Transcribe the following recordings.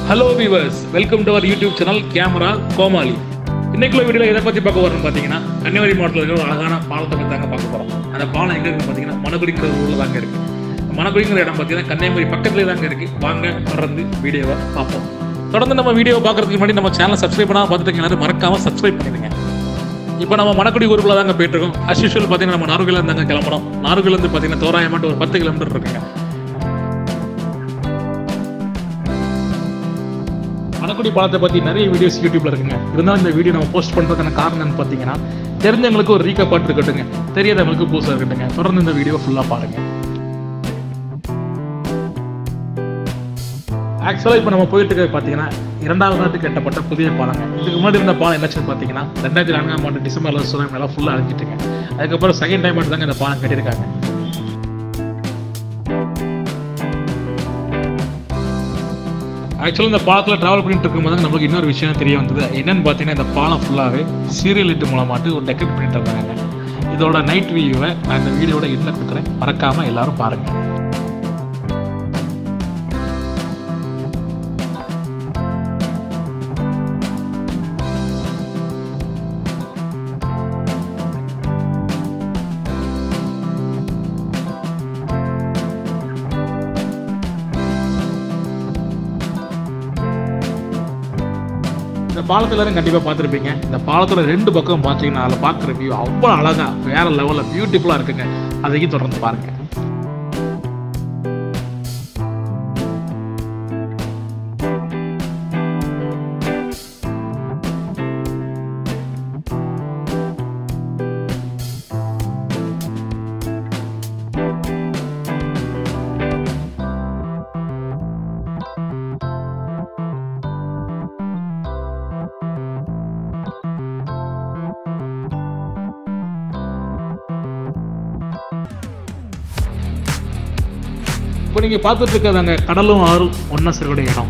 hello viewers welcome to our YouTube channel camera கோமாளி இன்னைக்குள்ள வீடியோவில் எதை பற்றி பார்க்க போறோம்னு பார்த்தீங்கன்னா கன்னியாகுமரி மாவட்டத்தில் இருக்கிற ஒரு அழகான பாலத்தை பற்றி தாங்க பார்க்க போகிறோம் அந்த பாலம் எங்கே இருக்குன்னு பார்த்தீங்கன்னா மணக்குடிங்கிற ஊரில் தாங்க இருக்கு மணக்குடிங்கிற இடம் பார்த்தீங்கன்னா கன்னியாகுமரி பக்கத்துலேயே தாங்க இருக்கு வாங்க தொடர்ந்து வீடியோவை பார்ப்போம் தொடர்ந்து நம்ம வீடியோ பார்க்கறதுக்கு முன்னாடி நம்ம சேனலை சப்ஸ்கிரைப் பண்ணாமல் பார்த்துட்டு எல்லாரும் மறக்காம சப்ஸ்கிரைப் பண்ணிடுங்க இப்போ நம்ம மணக்குடி ஊருக்குள்ள தாங்க போயிட்டு இருக்கோம் அஸ் யூஷுவல் பார்த்தீங்கன்னா நம்ம நார்வேல இருந்தாங்க கிளம்புறோம் நார்வேல இருந்து பார்த்தீங்கன்னா தோராயமாட்டு ஒரு பத்து கிலோமீட்டர் இருக்குங்க மணக்குடி பாலத்தை பற்றி நிறைய வீடியோஸ் யூடியூப்ல இருக்குங்க இருந்தாலும் இந்த வீடியோ நம்ம போஸ்ட் பண்ணுறதுக்கான காரணம் என்னன்னு பார்த்தீங்கன்னா தெரிஞ்சவங்களுக்கு ஒரு ரீகப்பாட் இருக்கட்டுங்க தெரியாதவங்களுக்கு புதுசாக இருக்கட்டுங்க தொடர்ந்து இந்த வீடியோ ஃபுல்லாக பாருங்க ஆக்சுவலாக இப்போ நம்ம போயிட்டு இருக்கிறது பார்த்தீங்கன்னா இரண்டாவது நாட்டு கட்டப்பட்ட புதிய பாலங்க இதுக்கு முன்னாடி இருந்த பாலம் என்னாச்சுன்னு பார்த்தீங்கன்னா ரெண்டாயிரத்தி நான்காம் ஆண்டு டிசம்பர்ல சுனாமி எல்லாம் ஃபுல்லாக அழிஞ்சிட்டுங்க அதுக்கப்புறம் செகண்ட் டைம் மட்டும் தாங்க இந்த பாலம் கட்டியிருக்காங்க ஆக்சுவலாக இந்த பாலத்தில் ட்ராவல் பண்ணிட்டு இருக்கும்போது நம்மளுக்கு இன்னொரு விஷயம் தெரிய வந்தது என்னன்னு பார்த்தீங்கன்னா இந்த பாலம் ஃபுல்லாகவே சீரியல் லைட் மூலமாட்டு ஒரு டெக்கரேட் பண்ணிட்டு இருந்தாங்க இதோட நைட் வியூவை நான் இந்த வீடியோட எண்டில் கொடுக்குறேன் மறக்காமல் எல்லாரும் பாருங்கள் இந்த பாலத்துல எல்லாரும் கண்டிப்பா பார்த்துருப்பீங்க இந்த பாலத்தோட ரெண்டு பக்கம் பார்த்தீங்கன்னா அதில் பார்க்குற வியூ அவ்வளோ அழகா வேற லெவலில் பியூட்டிஃபுல்லாக இருக்குங்க அதையும் தொடர்ந்து பாருங்க இப்போ நீங்க பார்த்துட்டு இருக்கிறது அங்க கடலும் ஆறும் ஒன்றா சேரக்கூடிய இடம்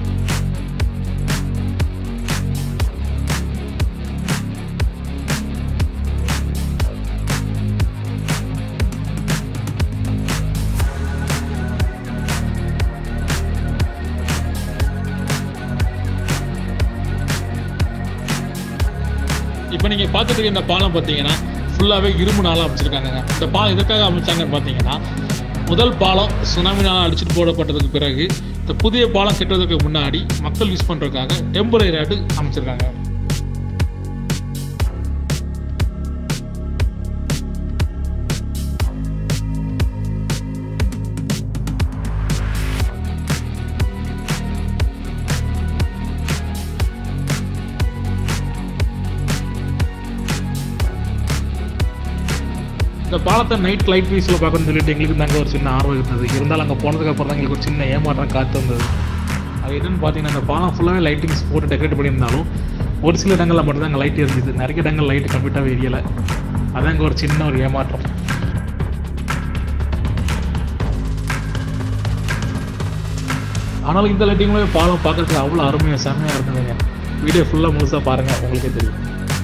இப்போ நீங்க பார்த்துட்டு இருக்க இந்த பாலம் பார்த்தீங்கன்னா ஃபுல்லாகவே இரும்பு நாளாக அமைச்சிருக்காங்க இந்த பாலம் எதுக்காக அமைச்சாங்கன்னு பார்த்தீங்கன்னா முதல் பாலம் சுனாமினால் அடிச்சுட்டு போடப்பட்டதுக்கு பிறகு இந்த புதிய பாலம் கட்டுவதற்கு முன்னாடி மக்கள் யூஸ் பண்ணுறதுக்காக டெம்பரரியாட்டு அமைச்சிருக்காங்க இந்த பாலத்தை நைட் லைட் வீஸில் பார்க்கணும்னு சொல்லிட்டு எங்களுக்கு தாங்க ஒரு சின்ன ஆர்வம் இருந்தது இருந்தாலும் அங்கே போனதுக்கு அப்புறம் தான் எங்களுக்கு ஒரு சின்ன ஏமாற்றம் காத்து வந்தது அது என்னன்னு பார்த்தீங்கன்னா இந்த பாலம் ஃபுல்லாகவே லைட்டிங்ஸ் போட்டு டெக்கரேட் பண்ணியிருந்தாலும் ஒரு சில இடங்களில் மட்டும்தான் அங்கே லைட் இருந்தது நிறைய இடங்கள் லைட் கம்ப்ளீட்டாகவே எரியலை அதாங்க ஒரு சின்ன ஒரு ஏமாற்றம் ஆனாலும் இந்த லைட்டிங்களுமே பாலம் பார்க்கறதுக்கு அவ்வளோ அருமையாக செம்மையாக இருந்ததுங்க வீடியோ ஃபுல்லாக முழுசாக பாருங்கள் உங்களுக்கே தெரியும்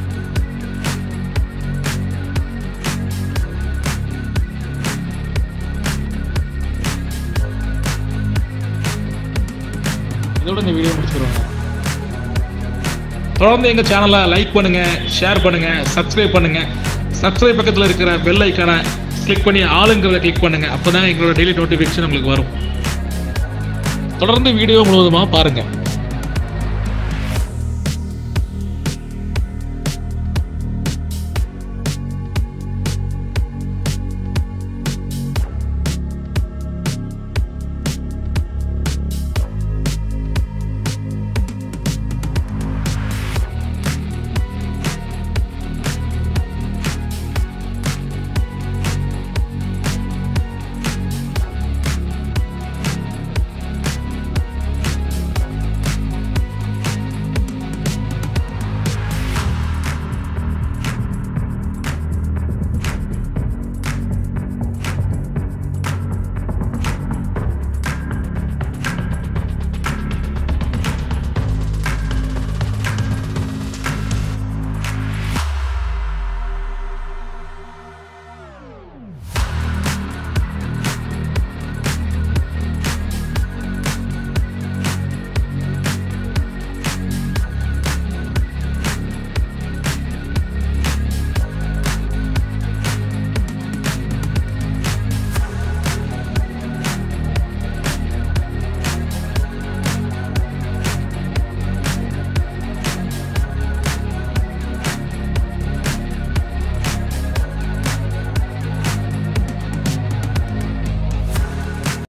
இதோட இந்த வீடியோ முடிச்சுக்கிறோங்க தொடர்ந்து எங்கள் சேனலை லைக் பண்ணுங்க ஷேர் பண்ணுங்க சப்ஸ்கிரைப் பண்ணுங்க சப்ஸ்கிரைப் பக்கத்தில் இருக்கிற பெல் ஐக்கானை கிளிக் பண்ணி ஆளுங்கிறத கிளிக் பண்ணுங்க அப்போ தான் எங்களோட டெய்லி நோட்டிஃபிகேஷன் உங்களுக்கு வரும் தொடர்ந்து வீடியோ முழுவதுமாக பாருங்கள்